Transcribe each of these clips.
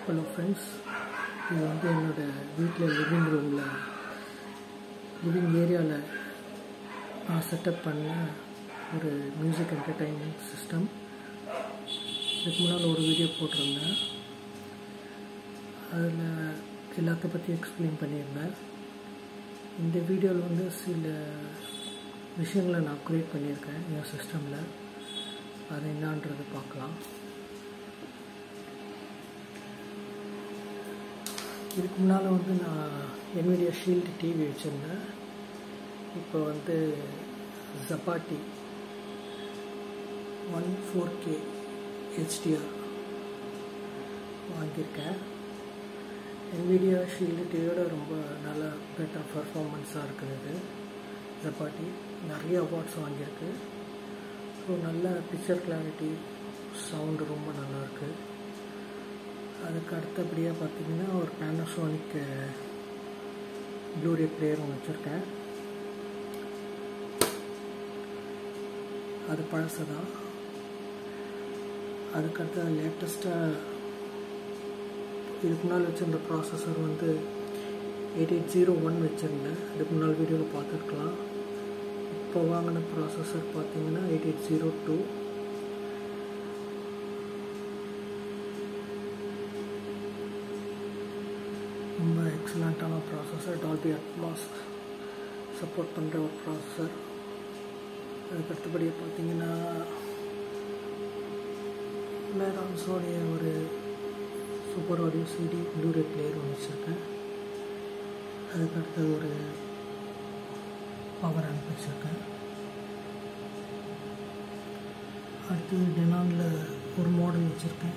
hello friends இது வந்து என்னோடய வீட்டில் லிவிங் ரூமில் லிவிங் ஏரியாவில் நான் செட்டப் பண்ண ஒரு மியூசிக் என்டர்டைன்மெண்ட் சிஸ்டம் இதுக்கு முன்னால் ஒரு வீடியோ போட்டிருந்தேன் அதில் எல்லாத்த பற்றி எக்ஸ்பிளைன் பண்ணியிருந்தேன் இந்த வீடியோவில் வந்து சில விஷயங்களை நான் க்ரியேட் பண்ணியிருக்கேன் என் சிஸ்டமில் அது என்னான்றது பார்க்கலாம் இதுக்கு முன்னால் வந்து நான் என்விடியா ஷீல்டு டிவி வச்சுருந்தேன் இப்போ வந்து ஜப்பாட்டி ஒன் ஃபோர் கே ஹெச்டிஆர் வாங்கியிருக்கேன் என்விடியா ஷீல்டு டிவியோட ரொம்ப நல்ல பெட்டர் பர்ஃபார்மன்ஸாக இருக்குது இது ஜப்பாட்டி நிறைய அவார்ட்ஸ் வாங்கியிருக்கு ஸோ நல்ல பிக்சர் கிளாரிட்டி சவுண்டு ரொம்ப நல்லாயிருக்கு அதுக்கு அடுத்தபடியாக பார்த்தீங்கன்னா ஒரு பேனசோனிக் ப்ளூரே பிளேயர் ஒன்று வச்சுருக்கேன் அது பழசு தான் அதுக்கடுத்து லேட்டஸ்ட்டாக இதுக்கு முன்னால் வச்சுருந்த ப்ராசஸர் வந்து எயிட் எயிட் ஜீரோ ஒன் வச்சுருந்தேன் இதுக்கு முன்னால் வீடியோவில் பார்த்துருக்கலாம் இப்போ வாங்கின ப்ராசஸர் பார்த்தீங்கன்னா எயிட் எயிட் ஜீரோ டூ ரொம்ப எக்ஸலண்ட்டான ப்ராசஸர் டால்பி அட்மாஸ் சப்போர்ட் பண்ணுற ஒரு ப்ராசஸர் அதுக்கு அடுத்தபடியாக பார்த்தீங்கன்னா மேரான்ஸோடைய ஒரு super audio CD Blu-ray player ஒன்று வச்சுருக்கேன் அதுக்கடுத்து ஒரு பவர் ஆம்ப் வச்சுருக்கேன் அடுத்தது டெனானில் ஒரு மாடல் வச்சுருக்கேன்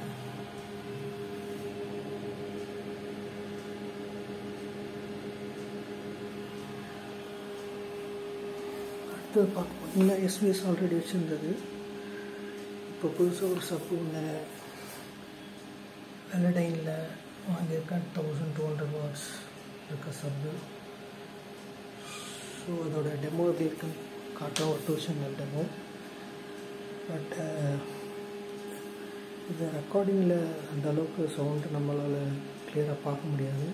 அடுத்தது பார்க்க பார்த்தீங்கன்னா எஸ்பிஎஸ் ஆல்ரெடி வச்சுருந்தது இப்போ புதுசாக ஒரு சப்பு ஒன்று வெலடைனில் வாங்கியிருக்கேன் தௌசண்ட் டூ ஹண்ட்ரட் வாட்ஸ் இருக்க சப்பு ஸோ அதோட டெமோ எப்படி இருக்குன்னு காட்ட ஒரு டூ சேனல் டெமோ பட் இது ரெக்கார்டிங்கில் அந்த அளவுக்கு சவுண்டு நம்மளால் கிளியராக பார்க்க முடியாது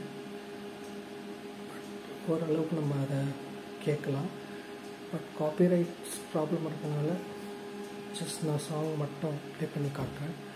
ஓரளவுக்கு நம்ம அதை கேட்கலாம் பட் காப்பிரைட்ஸ் ப்ராப்ளம் இருக்கனால ஜஸ்ட் நான் சாங் மட்டும் ப்ளே பண்ணி காட்டுறேன்